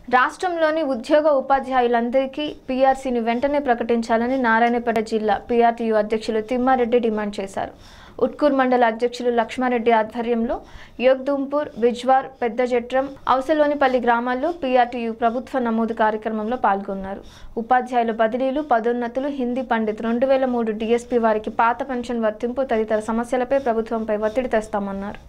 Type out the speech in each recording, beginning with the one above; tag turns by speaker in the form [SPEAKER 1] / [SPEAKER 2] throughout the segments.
[SPEAKER 1] రాష్ట్రంలోని ఉద్యోగ ఉపాధ్యాయులందరికీ పీఆర్సీని వెంటనే ప్రకటించాలని నారాయణపేట జిల్లా పీఆర్టీయూ అధ్యక్షులు తిమ్మారెడ్డి డిమాండ్ చేశారు ఉట్కూర్ మండల అధ్యక్షులు లక్ష్మారెడ్డి ఆధ్వర్యంలో యోగ్దుంపూర్ బిజ్వార్ పెద్దజెట్రం అవసలోనిపల్లి గ్రామాల్లో పీఆర్టీయూ ప్రభుత్వ నమోదు కార్యక్రమంలో పాల్గొన్నారు ఉపాధ్యాయుల బదిలీలు పదోన్నతులు హిందీ పండిత్ రెండు వేల మూడు డిఎస్పీ వారికి పాత పెన్షన్ వర్తింపు తదితర సమస్యలపై ప్రభుత్వంపై ఒత్తిడి తెస్తామన్నారు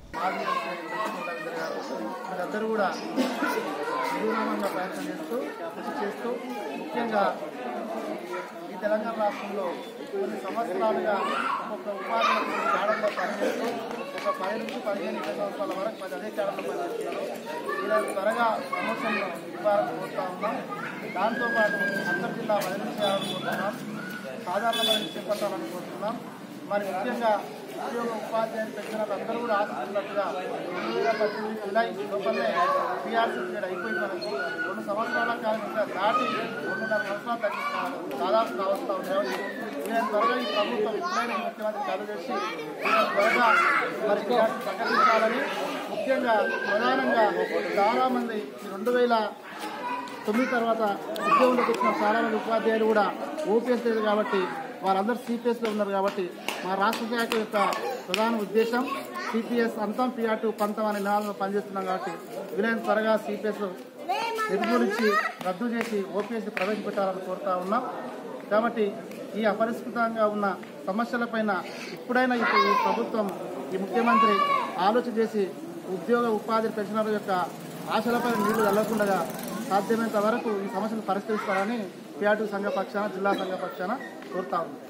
[SPEAKER 2] వీళ్ళందరూ కూడా నిర్విరామంగా ప్రయత్నం చేస్తూ కృషి చేస్తూ ముఖ్యంగా ఈ తెలంగాణ రాష్ట్రంలో కొన్ని సంవత్సరాలుగా ఒక్కొక్క ఉపాధి కేడర్లో పనిచేస్తూ ఒక పది నుంచి పదిహేను ఇరవై సంవత్సరాల వరకు పది అదే కేడర్లో పనిచేస్తున్నారు వీళ్ళని త్వరగా ప్రమోషన్ ఇవ్వాలని కోరుతా ఉన్నాం దాంతోపాటు అంతర్ జిల్లా బదిలీ చేయాలని కోరుతున్నాం సాధారణ బదిలీ చేపట్టాలని కోరుతున్నాం మరి ముఖ్యంగా ఉద్యోగ ఉపాధ్యాయులు పెన్షనర్లు అందరూ కూడా ఆశిస్తున్నట్టుగా రెండు వేల పద్దెనిమిది జూలై లోపలనే పీఆర్సీ పీరియడ్ అయిపోయింది మనకు రెండు సంవత్సరాల కాలం ఇంకా దాటి రెండున్నర సంవత్సరాలు తగ్గిస్తున్నారు దాదాపు కావస్తా ఉన్నాయి వీళ్ళని త్వరగా ఈ ప్రభుత్వం ఎప్పుడైనా ఈ ముఖ్యమంత్రి చాలు చేసి వీళ్ళని త్వరగా మరి పీఆర్సీ ప్రకటించాలని ముఖ్యంగా ప్రధానంగా చాలామంది ఈ రెండు వేల తొమ్మిది తర్వాత ఉద్యోగంలోకి వచ్చిన చాలా మంది ఉపాధ్యాయులు కూడా ఓపీఎస్ లేదు కాబట్టి వారందరూ సిపిఎస్లో ఉన్నారు కాబట్టి మా రాష్ట్ర శాఖ యొక్క ప్రధాన ఉద్దేశం సిపిఎస్ అంతం పిఆర్టీ పంతం అనే నినాదంలో పనిచేస్తున్నాం కాబట్టి వీలైన త్వరగా సిపిఎస్ నిర్మూలించి రద్దు చేసి ఓపీఎస్ ప్రవేశపెట్టాలని కోరుతా ఉన్నాం కాబట్టి ఈ అపరిష్కృతంగా ఉన్న సమస్యలపైన ఇప్పుడైనా ఇప్పుడు ఈ ప్రభుత్వం ఈ ముఖ్యమంత్రి ఆలోచన చేసి ఉద్యోగ ఉపాధి పెన్షనర్ల యొక్క ఆశలపై నీళ్లు వెళ్లకుండా సాధ్యమైనంత వరకు ఈ సమస్యను పరిష్కరిస్తారని పిఆర్టీ సంఘ పక్షాన జిల్లా సంఘ పక్షాన కోరుతా ఉన్నాం